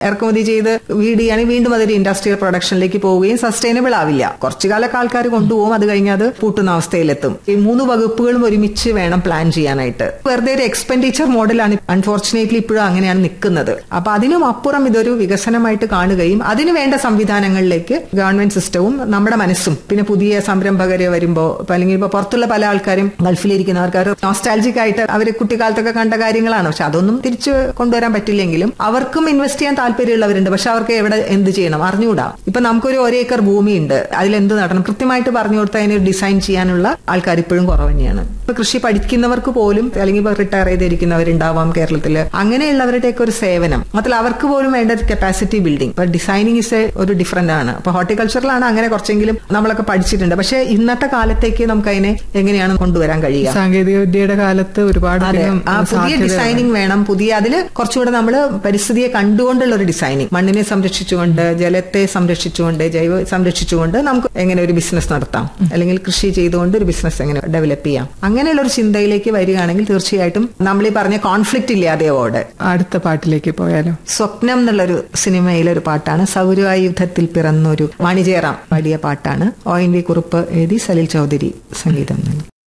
ഇറക്കുമതി ചെയ്ത് വീടുകയാണെങ്കിൽ വീണ്ടും അതൊരു ഇൻഡസ്ട്രിയൽ പ്രൊഡക്ഷനിലേക്ക് പോവുകയും സസ്റ്റൈനബിൾ ആവില്ല കുറച്ചു കാലൊക്കെ ആൾക്കാർ കൊണ്ടുപോകും അത് കഴിഞ്ഞ് അത് പൂട്ടുന്ന അവസ്ഥയിലെത്തും ഈ മൂന്ന് വകുപ്പുകളും ഒരുമിച്ച് വേണം പ്ലാൻ ചെയ്യാനായിട്ട് വെറുതെ ഒരു എക്സ്പെൻഡിച്ചർ മോഡലാണ് അൺഫോർച്ചുനേറ്റ്ലി ഇപ്പോഴും അങ്ങനെയാണ് നിൽക്കുന്നത് അപ്പൊ അതിനും അപ്പുറം ഇതൊരു വികസനമായിട്ട് കാണുകയും അതിന് വേണ്ട സംവിധാനങ്ങളിലേക്ക് ഗവൺമെന്റ് സിസ്റ്റവും നമ്മുടെ മനസ്സും പിന്നെ പുതിയ സംരംഭകര് വരുമ്പോ ഇപ്പൊ അല്ലെങ്കിൽ ഇപ്പൊ പുറത്തുള്ള പല ആൾക്കാരും ഗൾഫിലിരിക്കുന്ന ആൾക്കാർ നോസ്റ്റാലജിക് ആയിട്ട് അവർ കുട്ടിക്കാലത്തൊക്കെ കണ്ട കാര്യങ്ങളാണ് പക്ഷെ അതൊന്നും തിരിച്ചു കൊണ്ടുവരാൻ പറ്റില്ലെങ്കിലും അവർക്കും ഇൻവെസ്റ്റ് ചെയ്യാൻ താല്പര്യമുള്ളവരുണ്ട് പക്ഷെ അവർക്ക് എവിടെ എന്ത് ചെയ്യണം അറിഞ്ഞുകൂടാ ഇപ്പൊ നമുക്കൊരു ഒരേക്കർ ഭൂമിയുണ്ട് അതിലെന്ത് നടണം കൃത്യമായിട്ട് പറഞ്ഞു കൊടുത്താൽ അതിന് ഡിസൈൻ ചെയ്യാനുള്ള ആൾക്കാർ ഇപ്പോഴും കുറവ് തന്നെയാണ് ഇപ്പൊ കൃഷി പഠിക്കുന്നവർക്ക് പോലും അല്ലെങ്കിൽ ഇപ്പൊ റിട്ടയർ ചെയ്തിരിക്കുന്നവരുണ്ടാവാം കേരളത്തില് അങ്ങനെയുള്ളവരുടെയൊക്കെ ഒരു സേവനം മാത്രമല്ല അവർക്ക് പോലും വേണ്ട കപ്പാസിറ്റി ബിൽഡിംഗ് ഇപ്പൊ ഡിസൈനിങ് ഇസ് ഒരു ഡിഫറെന്റ് ആണ് അപ്പൊ ഹോർട്ടിക്കൾച്ചറിലാണ് അങ്ങനെ കുറച്ചെങ്കിലും നമ്മളൊക്കെ പഠിച്ചിട്ടുണ്ട് പക്ഷെ ഇന്നത്തെ കാലത്തേക്ക് നമുക്ക് അതിനെ എങ്ങനെയാണ് കൊണ്ടുവരാൻ കഴിയുക സാങ്കേതിക വിദ്യയുടെ കാലത്ത് ഒരുപാട് അതെ അധികം ആ പുതിയ സാധ്യതകൾ ഡിസൈനിങ് വേണം പുതിയ അതിൽ കുറച്ചുകൂടെ നമ്മൾ പരിസ്ഥിതിയെ കണ്ടുകൊണ്ടുള്ള ഒരു ഡിസൈനിങ് മണ്ണിനെ സംരക്ഷിച്ചുകൊണ്ട് ജലത്തെ സംരക്ഷിച്ചുകൊണ്ട് ജൈവ സംരക്ഷിച്ചുകൊണ്ട് നമുക്ക് എങ്ങനെ ഒരു ബിസിനസ് നടത്താം അല്ലെങ്കിൽ കൃഷി ചെയ്തുകൊണ്ട് ഒരു ബിസിനസ് എങ്ങനെ ഡെവലപ്പ് ചെയ്യാം അങ്ങനെയുള്ള ഒരു ചിന്തയിലേക്ക് വരികയാണെങ്കിൽ തീർച്ചയായിട്ടും നമ്മൾ ഈ പറഞ്ഞ കോൺഫ്ലിക്റ്റ് ഇല്ലാതെയോടെ അടുത്ത പാട്ടിലേക്ക് പോയാലോ സ്വപ്നം എന്നുള്ളൊരു സിനിമയിലെ ഒരു പാട്ടാണ് സൗരവായുധത്തിൽ പിറന്നൊരു വാണിജ്യറാം പാടിയ പാട്ടാണ് ഒ എൻ വി കുറുപ്പ് എഴുതി സലിൽ ചൗധരി സംഗീതം നൽകി